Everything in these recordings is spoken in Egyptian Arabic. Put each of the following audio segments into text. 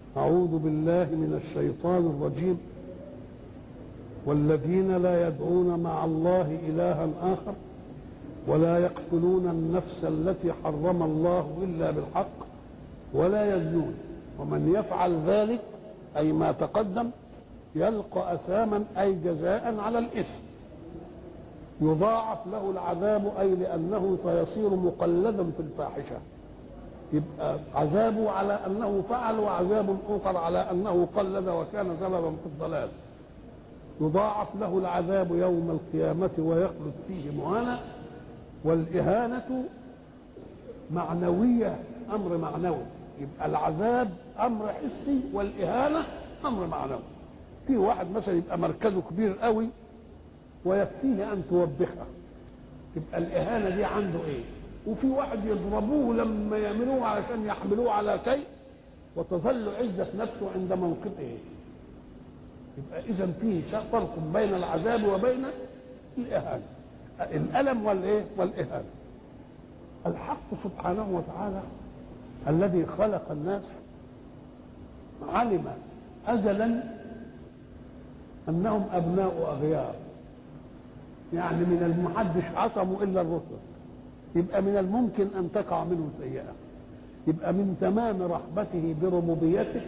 أعوذ بالله من الشيطان الرجيم والذين لا يدعون مع الله إلها آخر ولا يقتلون النفس التي حرم الله إلا بالحق ولا يزنون ومن يفعل ذلك أي ما تقدم يلقى أثاما أي جزاء على الإثم يضاعف له العذاب أي لأنه سيصير مقلدا في الفاحشة يبقى عذابه على أنه فعل وعذاب آخر على أنه قلد وكان سببا في الضلال يضاعف له العذاب يوم القيامة ويخلد فيه مهانا والإهانة معنوية أمر معنوي يبقى العذاب أمر حسي والإهانة أمر معنوي في واحد مثلا يبقى مركزه كبير قوي ويكفيه أن توبخه تبقى الإهانة دي عنده إيه وفي واحد يضربوه لما يعملوه علشان يحملوه على شيء وتظل عزة نفسه عند موقفه يبقى إذا فيه فرق بين العذاب وبين الإهانة الألم والإيه والإهانة الحق سبحانه وتعالى الذي خلق الناس علم أزلا أنهم أبناء أغيار يعني من المحدش عصموا إلا الرسل يبقى من الممكن أن تقع منه سيئة يبقى من تمام رحمته بربوبيته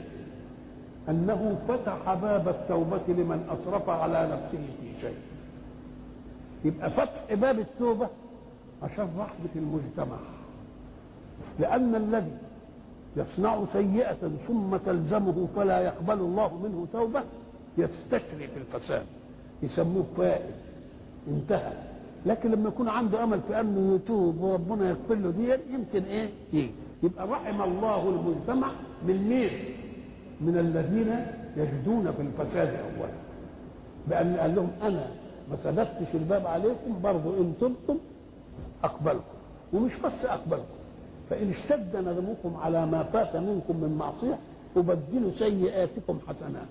أنه فتح باب التوبة لمن أسرف على نفسه في شيء يبقى فتح باب التوبة عشان رحمة المجتمع لأن الذي يصنع سيئة ثم تلزمه فلا يقبل الله منه توبة يستشري في الفساد يسموه فائد انتهى لكن لما يكون عنده امل في انه يتوب وربنا يغفر له دي يمكن ايه يجي يبقى رحم الله المجتمع من مين من الذين يجدون في الفساد اولا بان قال لهم انا ما سددتش الباب عليكم برضه ان تبتم اقبلكم ومش بس اقبلكم فان اشتد ندمكم على ما فات منكم من معصيه ابدل سيئاتكم حسنات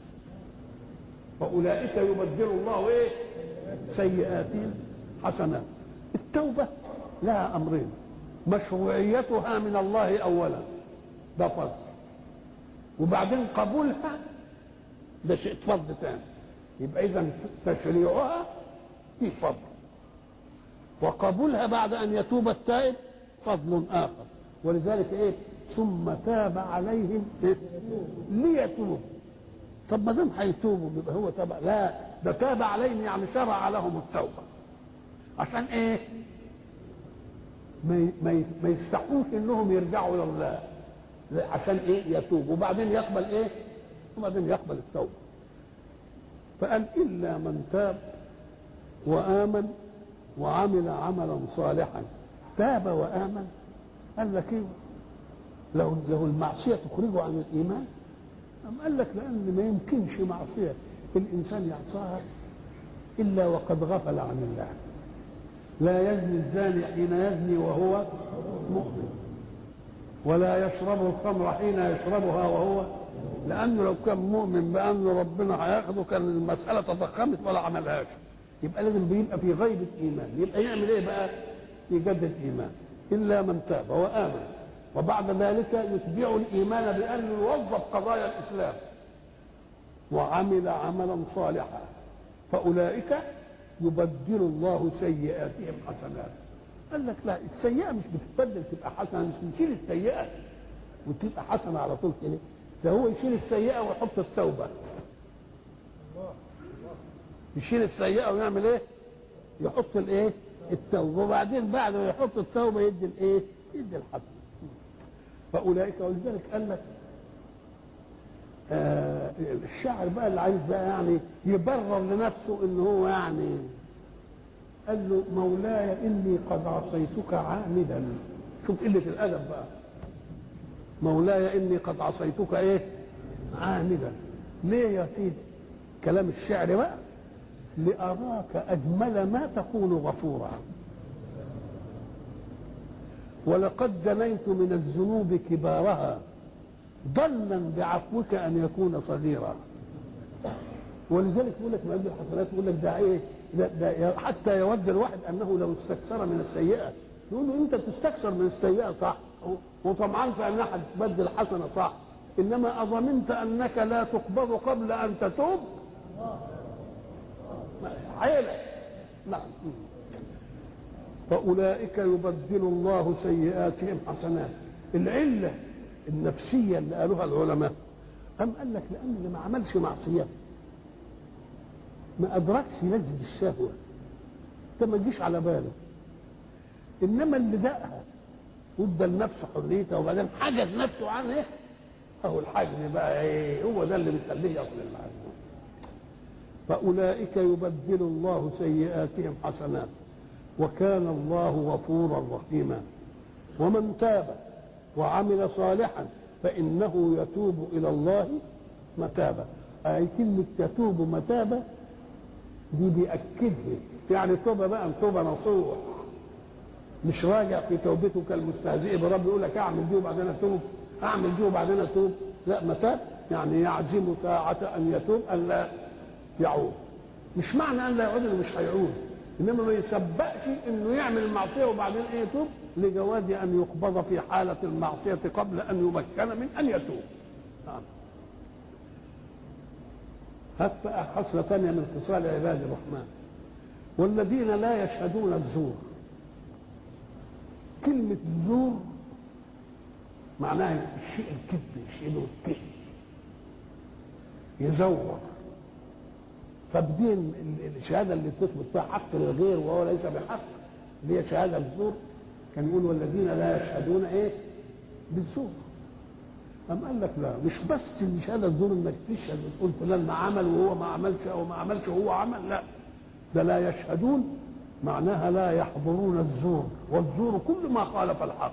فاولئك يبدل الله ايه سيئاتهم حسنات التوبة لها أمرين مشروعيتها من الله أولا ده فرض وبعدين قبولها ده شيء فرض ثاني يبقى إذا تشريعها في فضل وقبولها بعد أن يتوب التائب فضل آخر ولذلك إيه ثم تاب عليهم إيه؟ ليتوبوا طب ما دام هيتوبوا يبقى هو تاب لا ده تاب عليهم يعني شرع لهم التوبه عشان ايه ما ما يستحقوش انهم يرجعوا الى الله عشان ايه يتوب وبعدين يقبل ايه وبعدين يقبل التوبه فقال الا من تاب وامن وعمل عملا صالحا تاب وامن قال لك ايه لو لو المعصيه تخرجه عن الايمان أم قال لك لان ما يمكنش معصيه الانسان يعصاها الا وقد غفل عن الله لا يزني الزاني حين يزني وهو مؤمن ولا يشرب الخمر حين يشربها وهو لانه لو كان مؤمن بان ربنا هياخده كان المساله تضخمت ولا عملهاش يبقى لازم بيبقى في غيبه ايمان يبقى يعمل ايه بقى يجدد ايمان الا من تاب وامن وبعد ذلك يتبع الايمان بانه يوظف قضايا الاسلام وعمل عملا صالحا فاولئك يبدل الله سيئاتهم حسنات قال لك لا السيئه مش بتتبدل تبقى حسنه مش نشيل السيئه وتبقى حسنه على طول كده ده هو يشيل السيئه ويحط التوبه يشيل السيئه ويعمل ايه يحط الايه التوبه وبعدين بعد ما يحط التوبه يدي الايه يدي الحسنه فاولئك ولذلك قال لك آه الشاعر بقى اللي عايز بقى يعني يبرر لنفسه ان هو يعني قال له مولاي اني قد عصيتك عامدا شوف قله الادب بقى مولاي اني قد عصيتك ايه عامدا ليه يا سيدي كلام الشعر بقى لاراك اجمل ما تكون غفورا ولقد جنيت من الذنوب كبارها ظنا بعفوك ان يكون صغيرا ولذلك يقول لك مؤدي الحسنات يقول لك ده ايه ده, ده حتى يود الواحد انه لو استكثر من السيئه يقول له انت تستكثر من السيئه صح وطمعان في انها هتبدل حسنه صح انما اظننت انك لا تقبض قبل ان تتوب عيلة نعم فأولئك يبدل الله سيئاتهم حسنات العلة النفسية اللي قالوها العلماء أم قال لك لأن اللي ما عملش معصية ما أدركش لذة الشهوة ده ما تجيش على باله إنما اللي دقها وادى لنفسه حريتها وبعدين حجز نفسه عن ايه؟ اهو الحجز بقى ايه هو ده اللي بيخليه يصل الحجز فأولئك يبدل الله سيئاتهم حسنات وكان الله غفورا رحيما ومن تاب وعمل صالحا فإنه يتوب إلى الله متابا أي كلمة يتوب متابا دي بيأكدها يعني توبة بقى توبة نصوح مش راجع في توبته كالمستهزئ برب يقول لك اعمل دي وبعدين اتوب اعمل دي وبعدين اتوب لا متاب يعني يعزم ساعة ان يتوب ان لا يعود مش معنى ان لا يعود انه مش هيعود انما ما يسبقش انه يعمل المعصيه وبعدين ايه يتوب لجواز ان يقبض في حاله المعصيه قبل ان يمكن من ان يتوب نعم هات بقى خصله ثانيه من خصال عباد الرحمن والذين لا يشهدون الزور كلمة زور معناها الشيء الكذب الشيء له الكذب يزور فبدين الشهاده اللي تثبت فيها حق للغير وهو ليس بحق اللي هي شهاده الزور كان يقول والذين لا يشهدون ايه بالزور أم قال لك لا مش بس الشهاده الزور انك تشهد وتقول فلان ما عمل وهو ما عملش او ما عملش وهو عمل لا ده لا يشهدون معناها لا يحضرون الزور والزور كل ما خالف الحق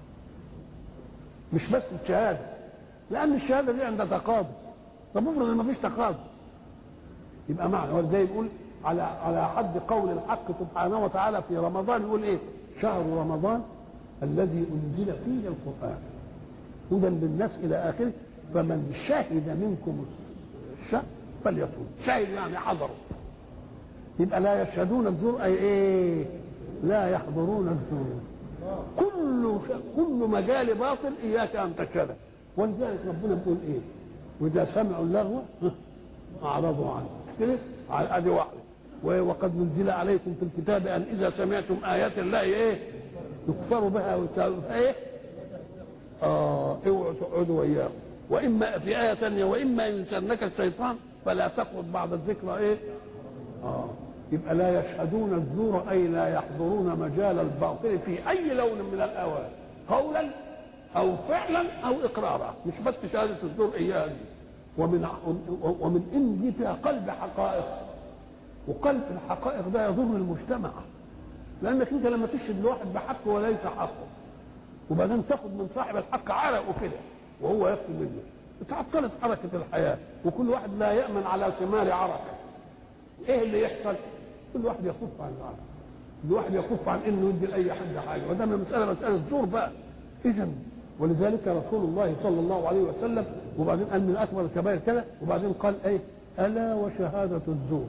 مش بس الشهاده لان الشهاده دي عند تقاضي طب افرض ان ما فيش تقاضي يبقى معنى هو زي يقول على على حد قول الحق سبحانه وتعالى في رمضان يقول ايه؟ شهر رمضان الذي انزل فيه القران هدى للناس الى اخره فمن شهد منكم الشهر فليصوم شهد يعني حضروا يبقى لا يشهدون الزور اي ايه؟ لا يحضرون الزور كل كل مجال باطل اياك ان تشهده ولذلك ربنا بيقول ايه؟ واذا سمعوا اللغو اعرضوا عنه كده ادي واحده وقد نزل عليكم في الكتاب ان اذا سمعتم ايات الله ايه يكفر بها ايه اه اوعوا تقعدوا وياهم واما في ايه ثانيه واما ينسنك الشيطان فلا تقعد بعد الذكرى ايه اه يبقى لا يشهدون الزور اي لا يحضرون مجال الباطل في اي لون من الالوان قولا او فعلا او اقرارا مش بس شهاده الزور اياها دي ومن ومن ان دي فيها قلب حقائق وقلب الحقائق ده يضر المجتمع لانك انت لما تشهد لواحد بحق وليس حقه وبعدين تاخد من صاحب الحق عرقه كده وهو ياخد منه اتعطلت حركه الحياه وكل واحد لا يامن على ثمار عرقه ايه اللي يحصل؟ كل واحد يكف عن العرق كل واحد يكف عن انه يدي لاي حد حاجه وده مساله مساله زور بقى اذا ولذلك رسول الله صلى الله عليه وسلم وبعدين قال من اكبر الكبائر كذا وبعدين قال ايه الا وشهاده الزور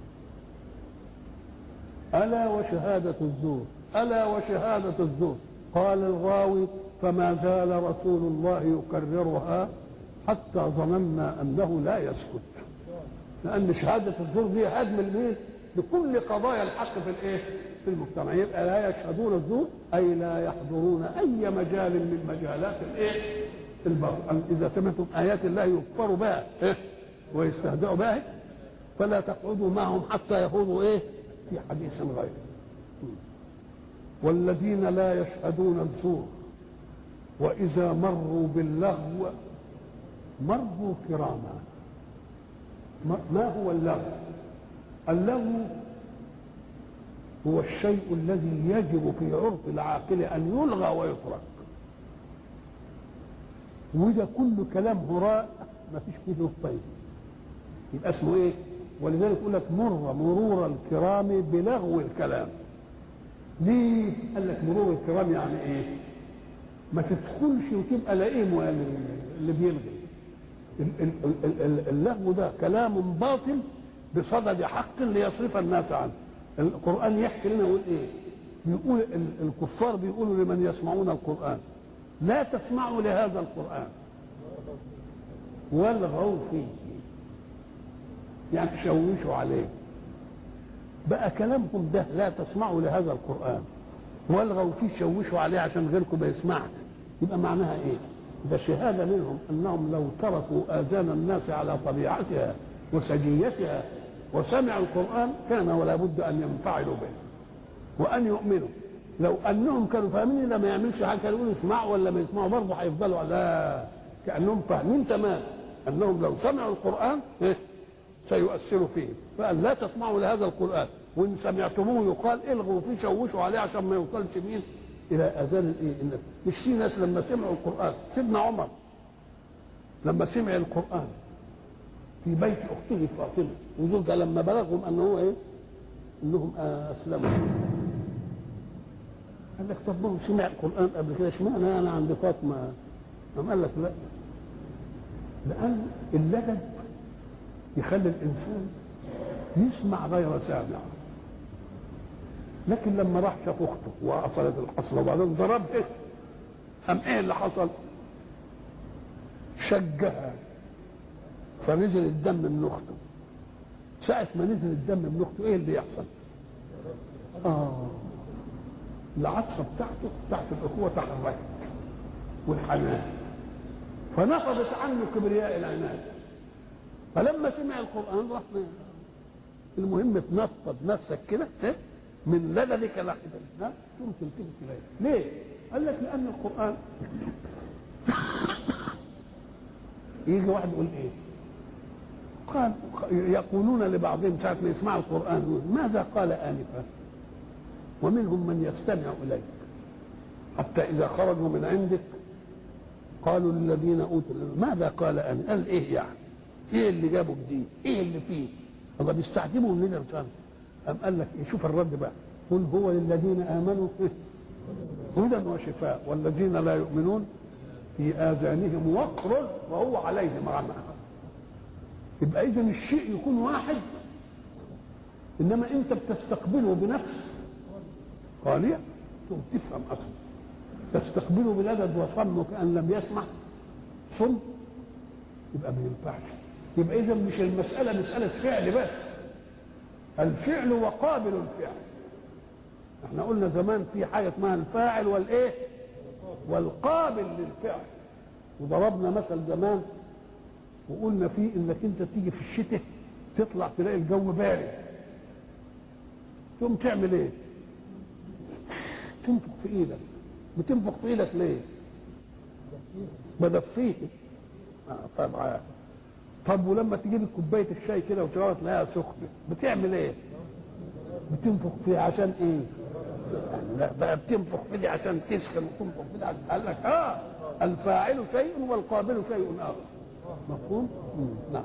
الا وشهاده الزور الا وشهاده الزور قال الراوي فما زال رسول الله يكررها حتى ظننا انه لا يسكت لان شهاده الزور دي هدم المين لكل قضايا الحق في الايه في المجتمع يبقى لا يشهدون الزور اي لا يحضرون اي مجال من مجالات الايه الباطل اذا سمعتم ايات الله يكفر بها إيه؟ ويستهزئوا بها فلا تقعدوا معهم حتى يخوضوا ايه في حديث غيره والذين لا يشهدون الزور واذا مروا باللغو مروا كراما ما هو اللغو اللغو هو الشيء الذي يجب في عرف العاقل ان يلغى ويترك وده كله كلام هراء ما فيش فيه له فايده يبقى اسمه ايه ولذلك يقول لك مر مرور الكرام بلغو الكلام ليه قال لك مرور الكرام يعني ايه ما تدخلش وتبقى لئيم اللي بيلغي اللغو ده كلام باطل بصدد حق ليصرف الناس عنه القرآن يحكي لنا يقول ايه بيقول الكفار بيقولوا لمن يسمعون القرآن لا تسمعوا لهذا القرآن والغوا فيه يعني شوشوا عليه بقى كلامكم ده لا تسمعوا لهذا القرآن والغوا فيه شوشوا عليه عشان غيركم ما يسمعش يبقى معناها ايه؟ ده شهاده منهم انهم لو تركوا اذان الناس على طبيعتها وسجيتها وسمعوا القران كان ولا بد ان ينفعلوا به وان يؤمنوا لو انهم كانوا فاهمين لما يعملش حاجه كانوا يقولوا اسمعوا ولا ما يسمعوا برضه هيفضلوا لا كانهم فاهمين تمام انهم لو سمعوا القران إيه؟ سيؤثر فيهم فقال لا تسمعوا لهذا القران وان سمعتموه يقال الغوا فيه شوشوا عليه عشان ما يوصلش مين الى اذان الايه الناس مش في ناس لما سمعوا القران سيدنا عمر لما سمع القران في بيت اخته فاطمه وزوجها لما بلغهم انه هو ايه انهم اسلموا قال لك طب ما هو سمع القران قبل كده اشمعنى انا عند فاطمه قام قال لك لا لان اللدد يخلي الانسان يسمع غير سامع لكن لما راح شاف اخته وقفلت القصر وبعدين ضربته قام ايه اللي حصل؟ شجها فنزل الدم من اخته ساعة ما نزل الدم من اخته ايه اللي يحصل؟ اه العطفة بتاعته بتاعت الأخوة تحركت والحنان فنفضت عنه كبرياء العناد فلما سمع القرآن راح المهم تنفض نفسك كده من لددك ناحيه الاسلام ثم تلتفت اليه ليه؟ قال لك لان القران يجي واحد يقول ايه؟ قال يقولون لبعضهم ساعة ما يسمعوا القرآن ماذا قال آنفا؟ ومنهم من يستمع إليك حتى إذا خرجوا من عندك قالوا للذين أوتوا ماذا قال آنفا؟ قال إيه يعني؟ إيه اللي جابه جديد؟ إيه اللي فيه؟ الله بيستعجبوا من ده أم قال لك شوف الرد بقى قل هو للذين آمنوا هدى وشفاء والذين لا يؤمنون في آذانهم وقر وهو عليهم عمى يبقى إذا الشيء يكون واحد إنما أنت بتستقبله بنفس خالية ثم تفهم أصلا تستقبله بلدد وصم كأن لم يسمع صم يبقى ما ينفعش يبقى إذا مش المسألة مسألة فعل بس الفعل وقابل الفعل احنا قلنا زمان في حاجه اسمها الفاعل والايه والقابل للفعل وضربنا مثل زمان وقلنا فيه انك انت تيجي في الشتاء تطلع تلاقي الجو بارد تقوم تعمل ايه تنفخ في ايدك بتنفخ في ايدك ليه بدفيه آه طبعا طب ولما تجيب كوبايه الشاي كده وتشربها تلاقيها سخنه بتعمل ايه؟ بتنفخ فيها عشان ايه؟ يعني لا بقى بتنفخ في دي عشان تسخن وتنفخ في دي عشان قال لك اه الفاعل شيء والقابل شيء اخر مفهوم؟ نعم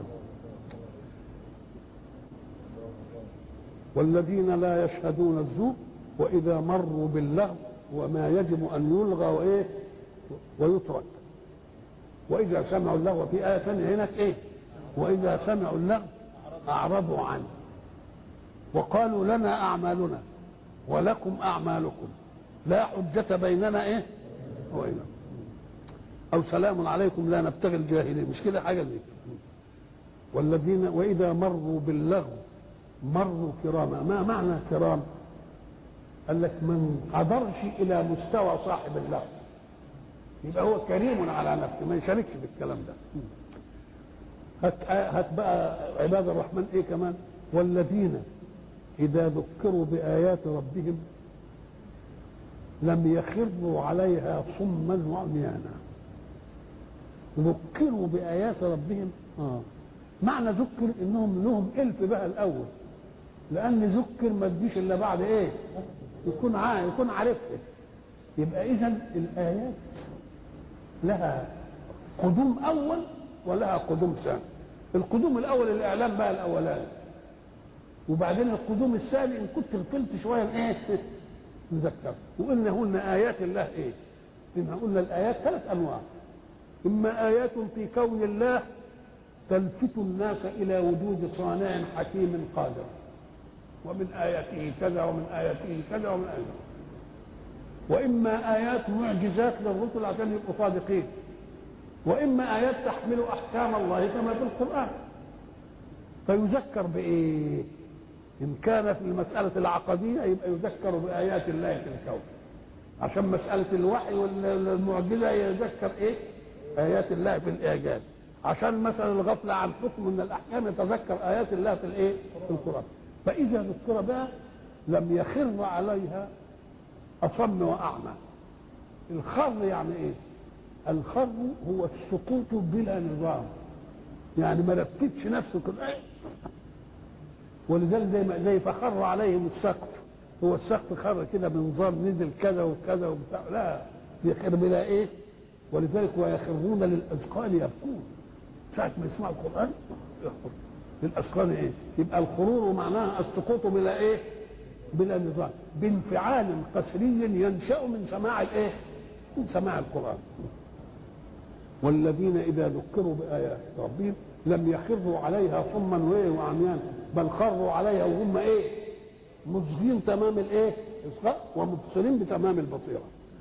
والذين لا يشهدون الزور واذا مروا باللغو وما يجب ان يلغى وايه؟ ويترك واذا سمعوا اللغو في ايه ثانيه هناك ايه؟ وإذا سمعوا اللغو أعرضوا عنه وقالوا لنا أعمالنا ولكم أعمالكم لا حجة بيننا إيه وبينكم أو سلام عليكم لا نبتغي الجاهلين مش كده حاجة دي والذين وإذا مروا باللغو مروا كراما ما معنى كرام قال لك من حضرش إلى مستوى صاحب اللغو يبقى هو كريم على نفسه ما يشاركش في الكلام ده هات هات بقى عباد الرحمن ايه كمان والذين اذا ذكروا بايات ربهم لم يخروا عليها صما وعميانا ذكروا بايات ربهم اه معنى ذكر انهم لهم الف بقى الاول لان ذكر ما تجيش الا بعد ايه يكون عارف يكون عارفها يبقى اذا الايات لها قدوم اول ولها قدوم ثاني القدوم الاول الاعلام بقى الاولاني وبعدين القدوم الثاني ان كنت غفلت شويه ايه نذكر وقلنا هن ايات الله ايه إن قلنا الايات ثلاث انواع اما ايات في كون الله تلفت الناس الى وجود صانع حكيم قادر ومن اياته كذا ومن اياته كذا ومن اياته واما ايات معجزات للرسل عشان يبقوا صادقين واما ايات تحمل احكام الله كما في القران فيذكر بايه ان كان في المساله العقديه يبقى يذكر بايات الله في الكون عشان مساله الوحي والمعجزه يذكر ايه ايات الله في الاعجاز عشان مثلا الغفله عن حكم من الاحكام يتذكر ايات الله في الايه في القران فاذا ذكر بها لم يخر عليها اصم واعمى الخر يعني ايه الخر هو السقوط بلا نظام يعني ما رتبش نفسه كده ولذلك زي ما زي فخر عليهم السقف هو السقف خر كده بنظام نزل كذا وكذا وبتاع لا يخر بلا ايه ولذلك ويخرون للاذقان يبكون ساعة ما يسمعوا القرآن يخر للاذقان ايه يبقى الخرور معناها السقوط بلا ايه بلا نظام بانفعال قسري ينشأ من سماع الايه من سماع القرآن والذين إذا ذكروا بآيات ربهم لم يخروا عليها صما وايه وعميانا بل خروا عليها وهم ايه مصغين تمام الايه اصغاء ومبصرين بتمام البصيره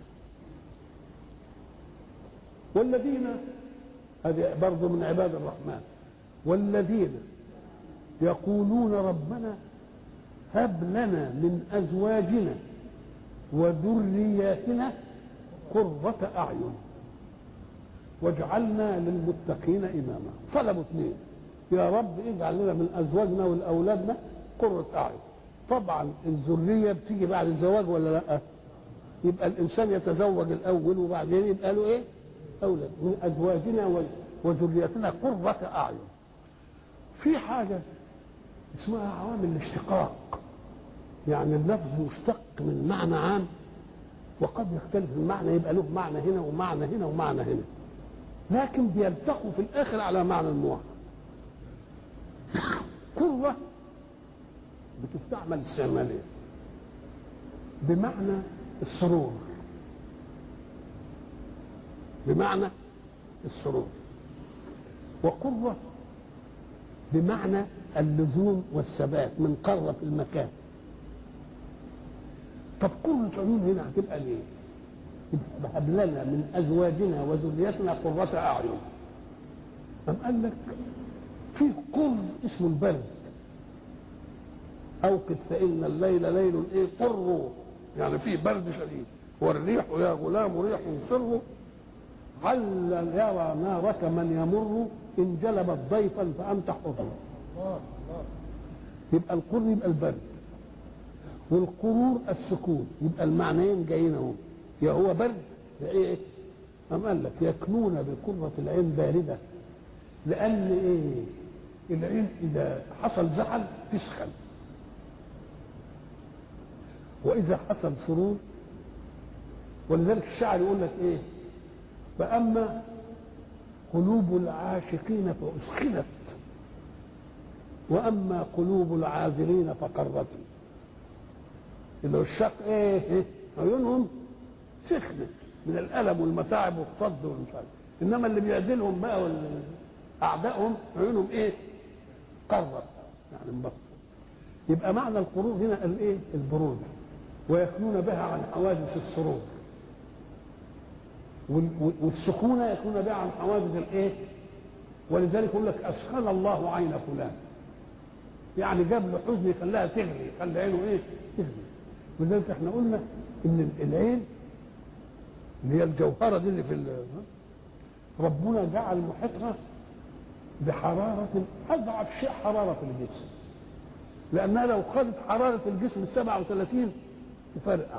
والذين هذه برضه من عباد الرحمن والذين يقولون ربنا هب لنا من ازواجنا وذرياتنا قرة أعين واجعلنا للمتقين إماما طلبوا اثنين يا رب اجعل لنا من أزواجنا ولأولادنا قرة أعين طبعا الذرية بتيجي بعد الزواج ولا لا يبقى الإنسان يتزوج الأول وبعدين يبقى له إيه أولاد من أزواجنا وذرياتنا قرة أعين في حاجة اسمها عوامل الاشتقاق يعني اللفظ مشتق من معنى عام وقد يختلف المعنى يبقى له معنى هنا ومعنى هنا ومعنى هنا لكن بيلتقوا في الاخر على معنى الموحد قرة بتستعمل استعمالية بمعنى السرور بمعنى السرور وقرة بمعنى اللزوم والثبات من قرة في المكان طب قرة عيون هنا هتبقى ليه؟ يبقى هب لنا من ازواجنا وذريتنا قرة اعين. أم قال لك في قر اسمه البرد. اوقد فان الليل ليل ايه قر يعني في برد شديد والريح يا غلام ريح سر هل يرى نارك من يمر ان جلبت ضيفا فانت حر يبقى القر يبقى البرد والقرور السكون يبقى المعنيين جايين اهو يا هو برد يا ايه أم قال لك يكنون بقرة العين باردة لأن إيه العين إذا حصل زعل تسخن وإذا حصل سرور ولذلك الشاعر يقول لك إيه فأما قلوب العاشقين فأسخنت وأما قلوب العاذرين فقرت العشاق ايه, إيه؟ عيونهم سخنت من الالم والمتاعب والصد والمش عارف انما اللي بيعدلهم بقى اعدائهم عيونهم ايه قرب يعني انبسط يبقى معنى القرور هنا الايه البرود ويكنون بها عن حوادث السرور والسكونة يكون بها عن حوادث الايه ولذلك يقول لك اسخن الله عين فلان يعني جاب له حزن يخليها تغلي يخلي عينه ايه تغلي ولذلك احنا قلنا ان العين اللي هي الجوهره دي اللي في ربنا جعل محيطها بحرارة أضعف شيء حرارة في الجسم لأنها لو خدت حرارة الجسم ال 37 تفرقع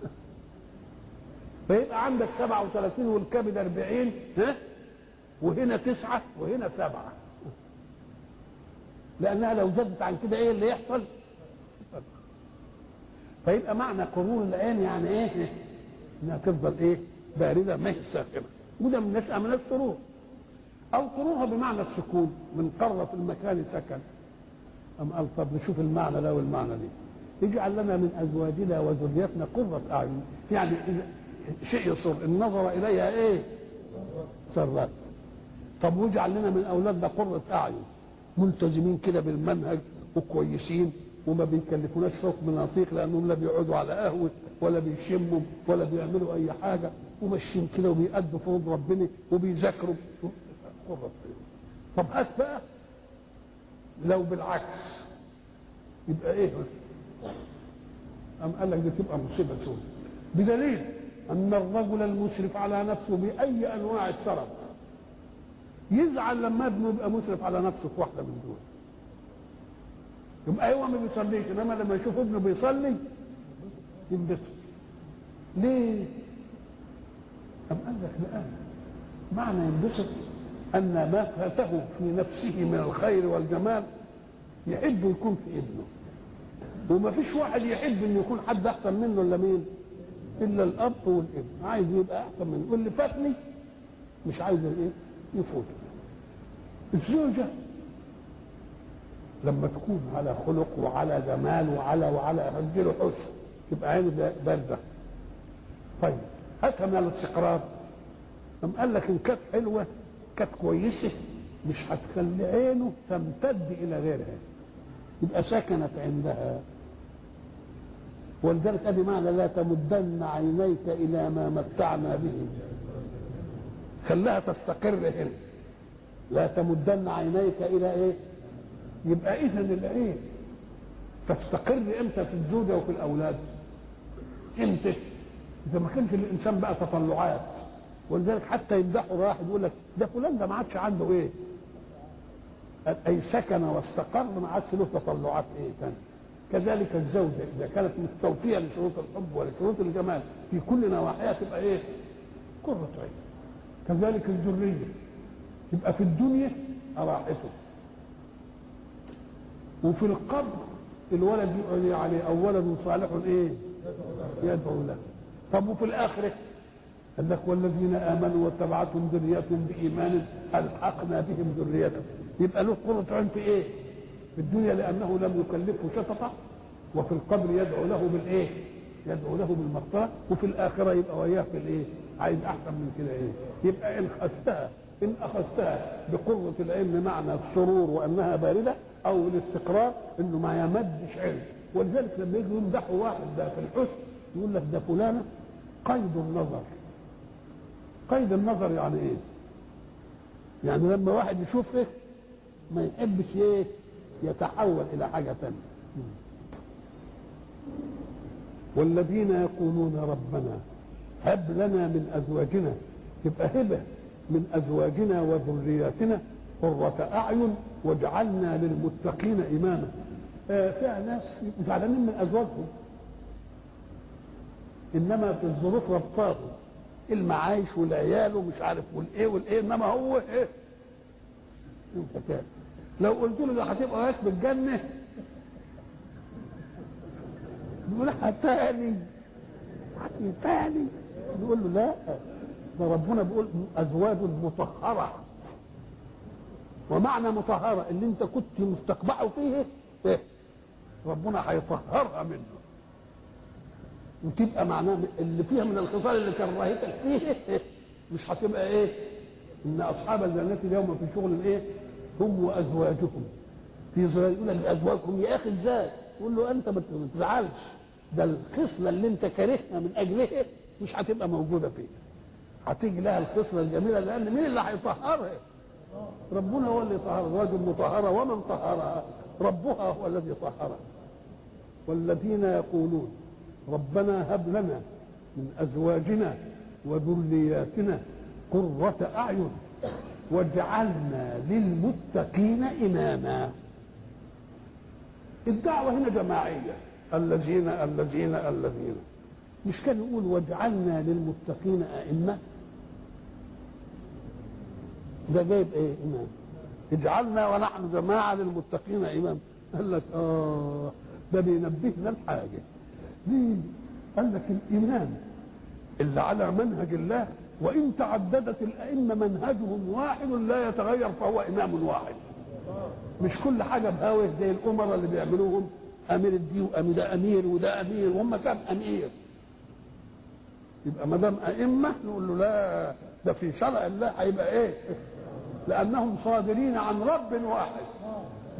فيبقى عندك 37 والكبد 40 ها وهنا تسعة وهنا سبعة لأنها لو زادت عن كده إيه اللي يحصل؟ فيبقى معنى قرون العين يعني ايه؟ انها تفضل ايه؟ بارده ما هي ساخنه وده من نشأ من السرور او قروها بمعنى السكون من قر في المكان سكن ام قال طب نشوف المعنى ده والمعنى دي اجعل لنا من ازواجنا وذريتنا قرة اعين يعني إذا شيء يسر ان نظر اليها ايه؟ سرت طب واجعل لنا من اولادنا قرة اعين ملتزمين كده بالمنهج وكويسين وما بيكلفوناش حكم نطيق لانهم لا بيقعدوا على قهوه ولا بيشموا ولا بيعملوا اي حاجه وماشيين كده وبيأدوا فروض ربنا وبيذاكروا قرة عين طب هات بقى لو بالعكس يبقى ايه أم قال لك دي تبقى مصيبة سودة بدليل أن الرجل المسرف على نفسه بأي أنواع السرف يزعل لما ابنه يبقى مسرف على نفسه في واحدة من دول يبقى هو ما بيصليش انما لما يشوف ابنه بيصلي ينبسط ليه؟ أم قال لك لا معنى ينبسط أن ما فاته في نفسه من الخير والجمال يحب يكون في ابنه وما فيش واحد يحب ان يكون حد احسن منه الا مين؟ الا الاب والابن عايز يبقى احسن منه واللي فاتني مش عايز ايه؟ يفوته الزوجه لما تكون على خلق وعلى جمال وعلى وعلى رجل حسن تبقى عينه بارده طيب هاتها من الاستقرار أم قال لك ان كانت حلوه كانت كويسه مش هتخلي عينه تمتد الى غيرها يبقى سكنت عندها ولذلك ادي معنى لا تمدن عينيك الى ما متعنا به خلاها تستقر هنا لا تمدن عينيك الى ايه يبقى اذا العين تستقر امتى في الزوجه وفي الاولاد امتى اذا ما كانش الانسان بقى تطلعات ولذلك حتى يمدحوا واحد يقول لك ده فلان ده ما عادش عنده ايه اي سكن واستقر ما عادش له تطلعات ايه تاني كذلك الزوجه اذا كانت مستوفيه لشروط الحب ولشروط الجمال في كل نواحيها تبقى ايه قرة عين كذلك الذريه يبقى في الدنيا راحته وفي القبر الولد يقعد عليه او ولد صالح ايه يدعو له طب وفي الاخره قال لك والذين امنوا واتبعتهم ذريتهم بايمان الحقنا بهم ذريتهم يبقى له قرة عين في ايه؟ في الدنيا لانه لم يكلفه شفقه وفي القبر يدعو له بالايه؟ يدعو له بالمغفره وفي الاخره يبقى وياه في الايه؟ عايز احسن من كده ايه؟ يبقى ان اخذتها ان اخذتها بقرة العين بمعنى السرور وانها بارده او الاستقرار انه ما يمدش علم ولذلك لما يجي يمدحوا واحد ده في الحسن يقول لك ده فلانه قيد النظر قيد النظر يعني ايه؟ يعني لما واحد يشوف ايه ما يحبش ايه يتحول الى حاجه ثانيه والذين يقولون ربنا هب لنا من ازواجنا تبقى هبه من ازواجنا وذرياتنا قرة اعين واجعلنا للمتقين اماما آه فيها ناس زعلانين من ازواجهم انما في الظروف ربطاهم المعايش والعيال ومش عارف والايه والايه انما هو ايه الحكايه لو قلت له ده هتبقى وياك بالجنه يقول تاني تاني نقول له لا ده ربنا بيقول ازواج مطهره ومعنى مطهره اللي انت كنت مستقبعه فيه ايه ربنا هيطهرها منه وتبقى معناه اللي فيها من الخصال اللي كرهتك فيه مش هتبقى ايه ان اصحاب الجنه اليوم في شغل ايه هم وازواجهم في ظلال يقول لك ازواجهم يا اخي ازاي يقول له انت ما تزعلش ده الخصله اللي انت كارهها من اجلها مش هتبقى موجوده فيها هتيجي لها الخصله الجميله لان مين اللي هيطهرها ربنا هو اللي طهرها ازواج مطهره ومن طهرها ربها هو الذي طهرها والذين يقولون ربنا هب لنا من ازواجنا وذرياتنا قرة اعين واجعلنا للمتقين اماما الدعوه هنا جماعيه الذين الذين الذين مش كان يقول واجعلنا للمتقين ائمه ده جايب ايه امام اجعلنا ونحن جماعه للمتقين امام قال لك اه ده بينبهنا لحاجه ليه؟ قال لك الإمام اللي على منهج الله وإن تعددت الأئمة منهجهم واحد لا يتغير فهو إمام واحد مش كل حاجة بهاوه زي الأمراء اللي بيعملوهم أمير الدين وأمير ده أمير وده أمير وهم كام أمير يبقى ما دام أئمة نقول له لا ده في شرع الله هيبقى إيه؟ لأنهم صادرين عن رب واحد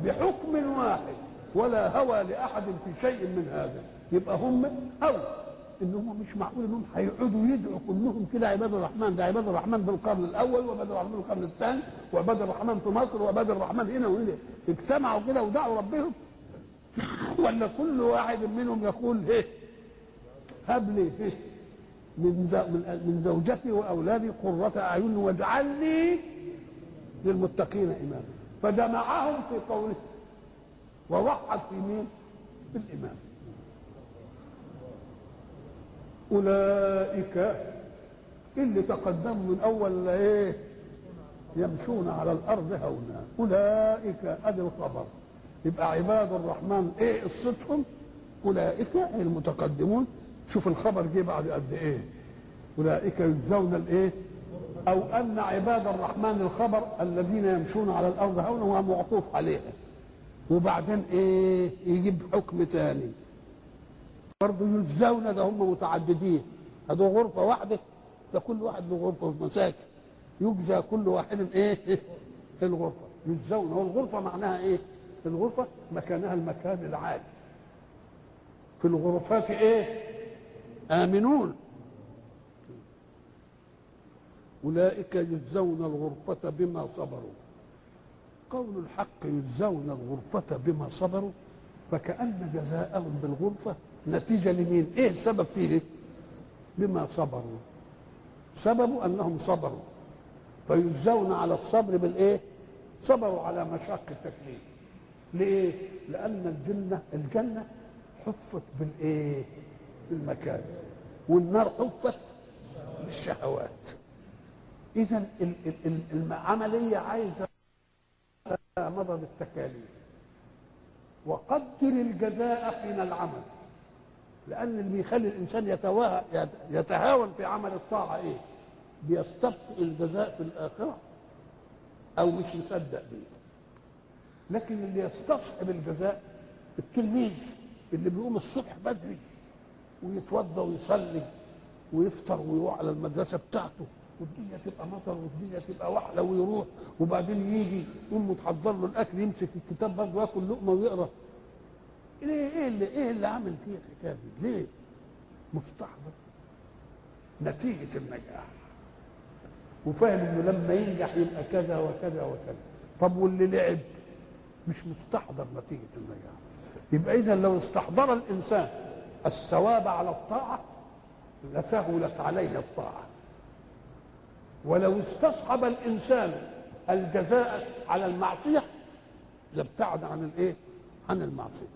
بحكم واحد ولا هوى لأحد في شيء من هذا يبقى هم أو انهم مش معقول انهم هيقعدوا يدعوا كلهم كده عباد الرحمن ده عباد الرحمن في القرن الاول وعباد الرحمن في القرن الثاني وعباد الرحمن في مصر وعباد الرحمن هنا وهنا اجتمعوا كده ودعوا ربهم ولا كل واحد منهم يقول ايه هب لي إيه؟ من زو- من من زوجتي واولادي قرة اعين واجعلني للمتقين اماما فجمعهم في قوله ووحد في مين؟ في الامام اولئك اللي تقدموا من اول ايه يمشون على الارض هونا اولئك ادي الخبر يبقى عباد الرحمن ايه قصتهم اولئك أي المتقدمون شوف الخبر جه بعد قد ايه اولئك يجزون الايه او ان عباد الرحمن الخبر الذين يمشون على الارض هونا وهو معطوف عليها وبعدين ايه يجيب حكم تاني برضه يجزون ده هم متعددين هذول غرفه واحده ده كل واحد له غرفه في مساكن يجزى كل واحد ايه الغرفه يجزون هو الغرفه معناها ايه الغرفه مكانها المكان العالي في الغرفات ايه امنون اولئك يجزون الغرفه بما صبروا قول الحق يجزون الغرفه بما صبروا فكأن جزاءهم بالغرفة نتيجة لمين؟ إيه السبب فيه؟ بما صبروا. سبب أنهم صبروا. فيجزون على الصبر بالإيه؟ صبروا على مشاق التكليف. لإيه؟ لأن الجنة الجنة حفت بالإيه؟ بالمكان. والنار حفت بالشهوات. إذا ال- ال- ال- العملية عايزة مضض التكاليف. وقدر الجزاء حين العمل لان اللي بيخلي الانسان يتواه يتهاون في عمل الطاعه ايه بيستبطئ الجزاء في الاخره او مش مصدق بيه لكن اللي يستصحب الجزاء التلميذ اللي بيقوم الصبح بدري ويتوضا ويصلي ويفطر ويروح على المدرسه بتاعته والدنيا تبقى مطر والدنيا تبقى وحله ويروح وبعدين يجي امه تحضر له الاكل يمسك الكتاب برضه ياكل لقمه ويقرا ليه ايه اللي ايه اللي عامل فيه الحكايه دي؟ ليه؟ مستحضر نتيجه النجاح وفاهم انه لما ينجح يبقى كذا وكذا وكذا طب واللي لعب مش مستحضر نتيجه النجاح يبقى اذا لو استحضر الانسان الثواب على الطاعه لسهلت عليه الطاعه ولو استصحب الانسان الجزاء على المعصيه لابتعد عن الايه عن المعصيه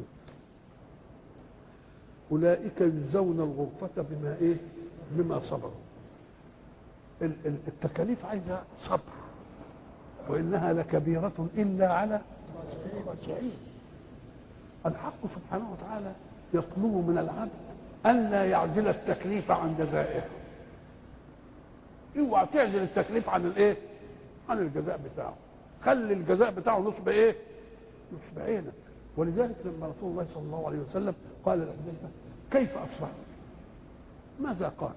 اولئك يجزون الغرفه بما ايه بما صبروا ال- ال- التكاليف عايزه صبر وانها لكبيره الا على الخاشعين الحق سبحانه وتعالى يطلب من العبد الا يعزل التكليف عن جزائه اوعى تعزل التكليف عن الايه عن الجزاء بتاعه خلي الجزاء بتاعه نصب ايه نصب عينك ولذلك لما رسول الله صلى الله عليه وسلم قال لحذيفه كيف اصبحت ماذا قال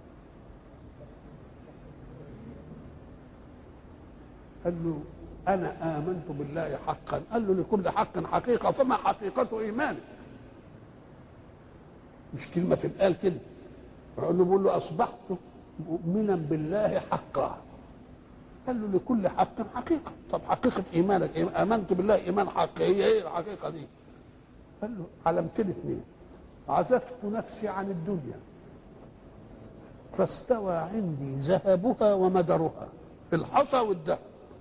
قال له انا امنت بالله حقا قال له لكل حق حقيقه فما حقيقه ايمانك مش كلمه تتقال كده قال له بيقول له اصبحت مؤمنا بالله حقا قال له لكل حق حقيقه طب حقيقه ايمانك إيه؟ امنت بالله ايمان حق هي ايه الحقيقه دي قال له علمتين اثنين عزفت نفسي عن الدنيا فاستوى عندي ذهبها ومدرها الحصى والذهب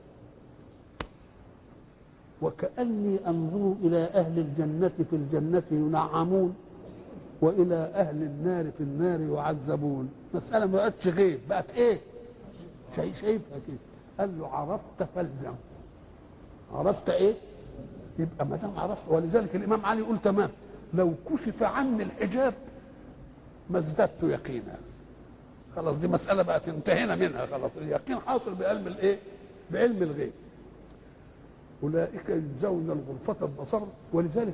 وكأني أنظر إلى أهل الجنة في الجنة ينعمون وإلى أهل النار في النار يعذبون مسألة ما بقتش غيب بقت إيه شيء شايفها كده قال له عرفت فالزم عرفت إيه يبقى ما دام عرفت ولذلك الإمام علي يقول تمام لو كشف عني الحجاب ما ازددت يقينا خلاص دي مسألة بقت انتهينا منها خلاص اليقين حاصل بعلم الإيه بعلم الغيب أولئك يجزون الغرفة بمصر ولذلك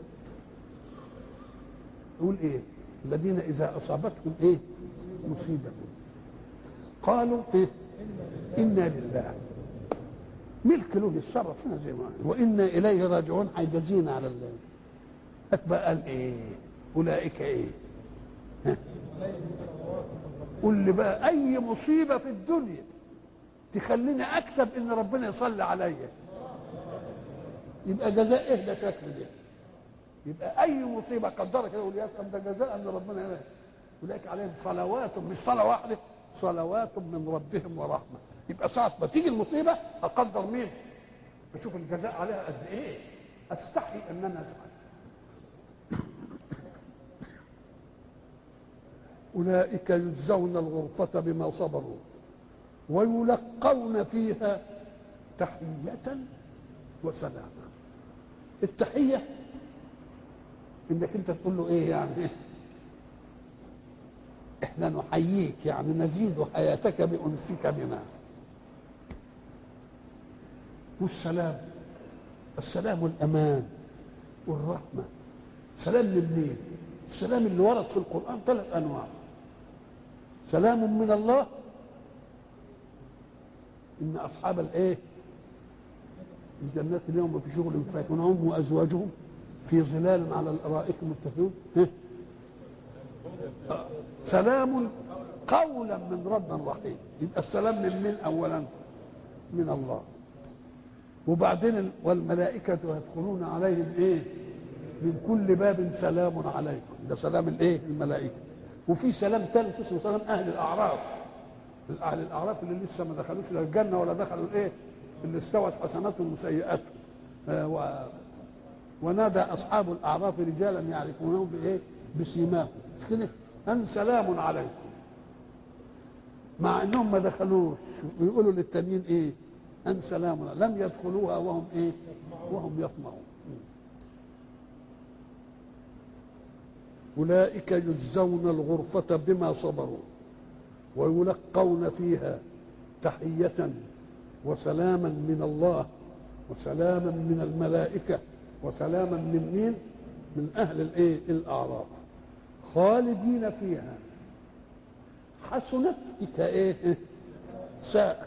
يقول ايه الذين اذا اصابتهم ايه مصيبه قالوا ايه انا لله ملك له يتصرف فينا زي ما قال. وانا اليه راجعون هيجازينا على الله هات بقى قال ايه اولئك ايه ها؟ قول لي بقى اي مصيبه في الدنيا تخليني اكسب ان ربنا يصلي عليا يبقى جزاء ايه ده شكل ده يبقى اي مصيبه قدرها كده يقول يا سلام ده جزاء ان ربنا يعمل اولئك عليهم صلوات مش صلاه واحده صلوات من ربهم ورحمه يبقى ساعه ما تيجي المصيبه اقدر مين اشوف الجزاء عليها قد ايه استحي ان انا افعل اولئك يجزون الغرفه بما صبروا ويلقون فيها تحيه وسلاما التحيه انك انت تقول له ايه يعني احنا نحييك يعني نزيد حياتك بانسك بنا والسلام السلام والامان والرحمه سلام من مين السلام اللي ورد في القران ثلاث انواع سلام من الله ان اصحاب الايه الجنات اليوم في شغل فاكهون هم وازواجهم في ظلال على الارائك متكئون سلام قولا من رب رحيم يبقى السلام من من اولا من الله وبعدين والملائكة يدخلون عليهم ايه من كل باب سلام عليكم ده سلام الايه الملائكة وفي سلام ثالث اسمه سلام اهل الاعراف اهل الاعراف اللي لسه ما دخلوش لا الجنة ولا دخلوا الايه اللي استوت حسناتهم وسيئاتهم آه و ونادى اصحاب الاعراف رجالا يعرفونهم بايه بسيماهم مش كده ان سلام عليكم مع انهم ما دخلوش ويقولوا للتانيين ايه ان سلام لم يدخلوها وهم ايه وهم يطمعون اولئك يجزون الغرفه بما صبروا ويلقون فيها تحيه وسلاما من الله وسلاما من الملائكه وسلاما من مين من اهل الايه الاعراف خالدين فيها حسنت كايه ساءت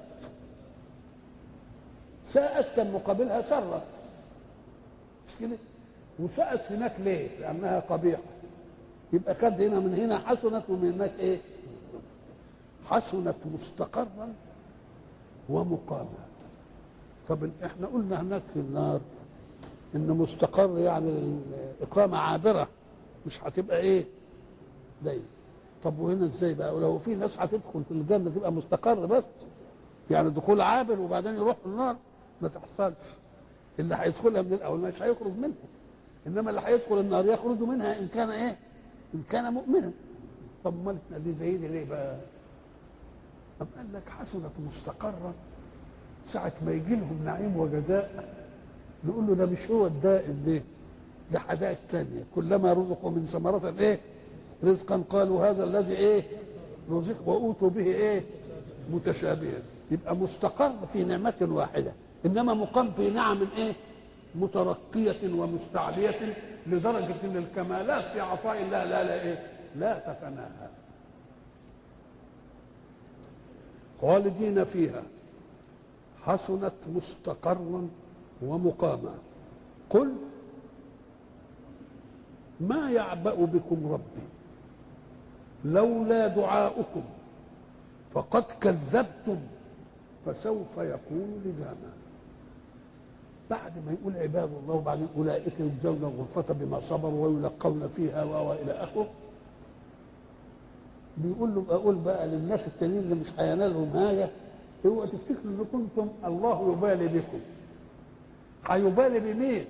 ساءت كان مقابلها سرت مش كده وساءت هناك ليه لانها قبيحه يبقى خد هنا من هنا حسنت ومن هناك ايه حسنت مستقرا ومقاما طب احنا قلنا هناك في النار ان مستقر يعني الاقامه عابره مش هتبقى ايه دايما طب وهنا ازاي بقى ولو في ناس هتدخل في الجنه تبقى مستقر بس يعني دخول عابر وبعدين يروح النار ما تحصلش اللي هيدخلها من الاول مش هيخرج منها انما اللي هيدخل النار يخرج منها ان كان ايه ان كان مؤمنا طب امال دي زي دي ليه بقى طب قال لك حسنت مستقرا ساعة ما يجي لهم نعيم وجزاء نقول له ده مش هو الدائم ده ده حدائق تانية كلما رزقوا من ثمرة ايه رزقا قالوا هذا الذي ايه رزق وأوتوا به ايه متشابها يبقى مستقر في نعمة واحدة إنما مقام في نعم ايه مترقية ومستعلية لدرجة أن الكمالات في عطاء الله لا لا ايه لا تتناهى خالدين فيها حسنت مستقرا ومقاما قل ما يعبأ بكم ربي لولا دعاؤكم فقد كذبتم فسوف يكون لزاما بعد ما يقول عباد الله وبعدين اولئك يجزون الغرفه بما صبروا ويلقون فيها والى اخره بيقول له اقول بقى للناس التانيين اللي مش هينالهم حاجه اوعوا تفتكروا ان كنتم الله يبالي بكم هيبالي بمين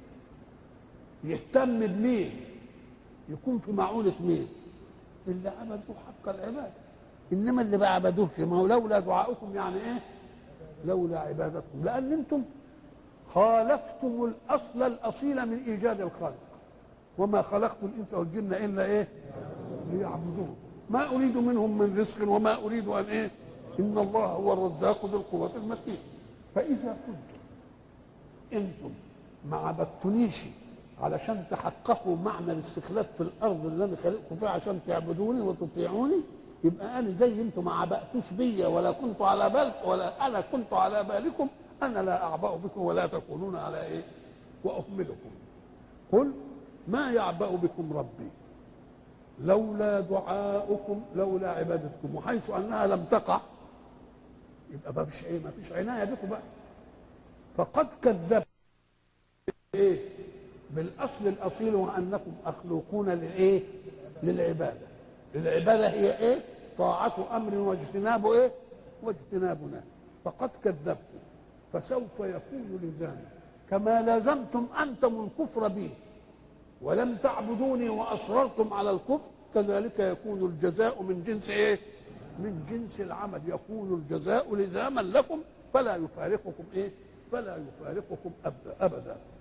يهتم بمين يكون في معونة مين اللي عبدوا حق العبادة إنما اللي ما عبدوش ما هو لولا دعاؤكم يعني إيه لولا عبادتكم لأن أنتم خالفتم الأصل الأصيل من إيجاد الخلق وما خلقت الإنس والجن إلا إيه ليعبدون ما أريد منهم من رزق وما أريد أن إيه إن الله هو الرزاق ذو القوة المتين فإذا كنتم أنتم ما عبدتنيش علشان تحققوا معنى الاستخلاف في الارض اللي انا خلقكم فيها عشان تعبدوني وتطيعوني يبقى انا زي انتم ما عبأتوش بيا ولا كنت على بال ولا انا كنت على بالكم انا لا اعبأ بكم ولا تكونون على ايه واهملكم قل ما يعبأ بكم ربي لولا دعاؤكم لولا عبادتكم وحيث انها لم تقع يبقى ما فيش ايه ما فيش عنايه بكم بقى فقد كذبت ايه بالاصل الاصيل وانكم مخلوقون للايه للعباده العباده هي ايه طاعه امر واجتناب ايه واجتناب نهي فقد كذبتم فسوف يكون لزاما كما لازمتم انتم الكفر بي ولم تعبدوني واصررتم على الكفر كذلك يكون الجزاء من جنس ايه من جنس العمل يكون الجزاء لزاما لكم فلا يفارقكم ايه فلا يفارقكم ابدا ابدا